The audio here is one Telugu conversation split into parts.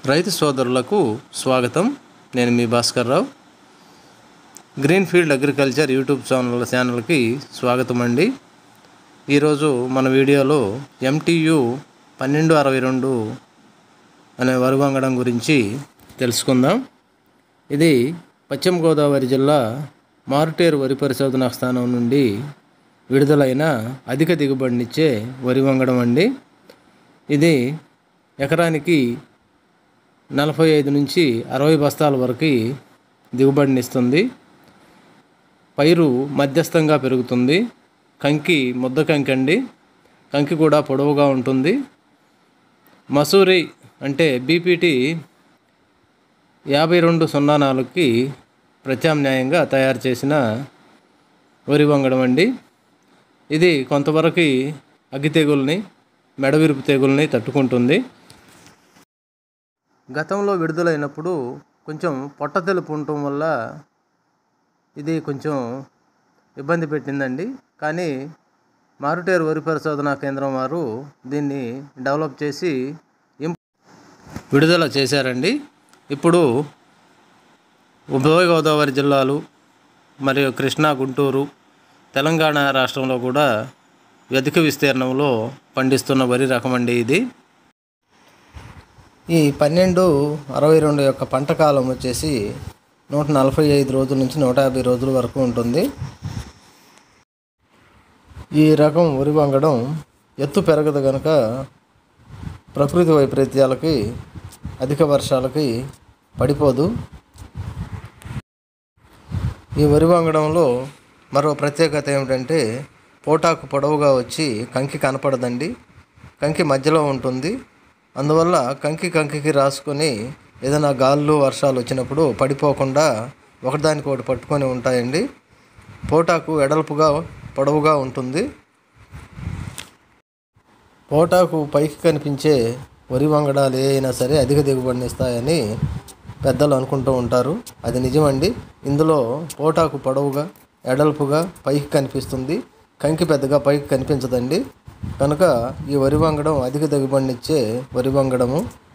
రైతు సోదరులకు స్వాగతం నేను మీ Bhaskar Rao green field agriculture YouTube channel ఛానల్కి స్వాగతం అండి ఈరోజు మన వీడియోలో ఎంటీయు పన్నెండు అరవై రెండు అనే వరి వంగడం గురించి తెలుసుకుందాం ఇది పశ్చిమ గోదావరి జిల్లా మారుటేరు వరి పరిశోధనా స్థానం నుండి విడుదలైన అధిక దిగుబడినిచ్చే వరి వంగడం అండి ఇది ఎకరానికి నలభై ఐదు నుంచి అరవై బస్తాల వరకు దిగుబడినిస్తుంది పైరు మధ్యస్థంగా పెరుగుతుంది కంకి ముద్ద కంకి అండి కంకి కూడా పొడవుగా ఉంటుంది మసూరి అంటే బీపీటీ యాభై రెండు సున్నా నాలుగుకి ప్రత్యామ్నాయంగా తయారు చేసిన వరి వంగడం అండి ఇది కొంతవరకు అగ్గి తెగుల్ని మెడవిరుపు తెగుల్ని తట్టుకుంటుంది గతంలో విడుదలైనప్పుడు కొంచెం పొట్ట తెలుపు ఉండటం వల్ల ఇది కొంచెం ఇబ్బంది పెట్టిందండి కానీ మారుటేరు వరి పరిశోధనా కేంద్రం వారు దీన్ని డెవలప్ చేసి ఇం విడుదల చేశారండి ఇప్పుడు ఉభయ గోదావరి జిల్లాలు మరియు కృష్ణా గుంటూరు తెలంగాణ రాష్ట్రంలో కూడా అధిక విస్తీర్ణంలో పండిస్తున్న వరి రకం అండి ఇది ఈ పన్నెండు అరవై రెండు యొక్క పంట కాలం వచ్చేసి నూట నలభై ఐదు రోజుల నుంచి నూట యాభై రోజుల వరకు ఉంటుంది ఈ రకం వరి వంగడం ఎత్తు పెరగదు కనుక ప్రకృతి వైపరీత్యాలకి అధిక వర్షాలకి పడిపోదు ఈ వరి వంగడంలో మరో ప్రత్యేకత ఏమిటంటే పోటాకు పొడవుగా వచ్చి కంకి కనపడదండి కంకి మధ్యలో ఉంటుంది అందువల్ల కంకి కంకికి రాసుకొని ఏదైనా గాళ్ళు వర్షాలు వచ్చినప్పుడు పడిపోకుండా ఒకదానికొకటి పట్టుకొని ఉంటాయండి పోటాకు ఎడల్పుగా పొడవుగా ఉంటుంది పోటాకు పైకి కనిపించే వరి వంగడాలు ఏ అయినా సరే అధిక దిగుబడిని ఇస్తాయని పెద్దలు అనుకుంటూ ఉంటారు అది నిజమండి ఇందులో పోటాకు పొడవుగా ఎడల్పుగా పైకి కనిపిస్తుంది కంకి పెద్దగా పైకి కనిపించదండి కనుక ఈ వరి వంగడం అధిక దిగుబడినిచ్చే వరి వంగడము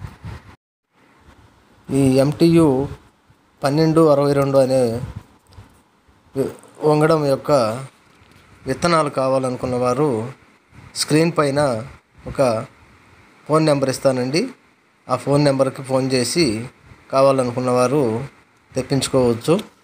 ఈ ఎంటీయు పన్నెండు అరవై రెండు అనే వి- వంగడం యొక్క విత్తనాలు కావాలనుకున్న వారు స్క్రీన్ పైన ఒక ఫోన్ నెంబర్ ఇస్తానండి ఆ ఫోన్ నెంబర్కి ఫోన్ చేసి కావాలనుకున్న వారు తెప్పించుకోవచ్చు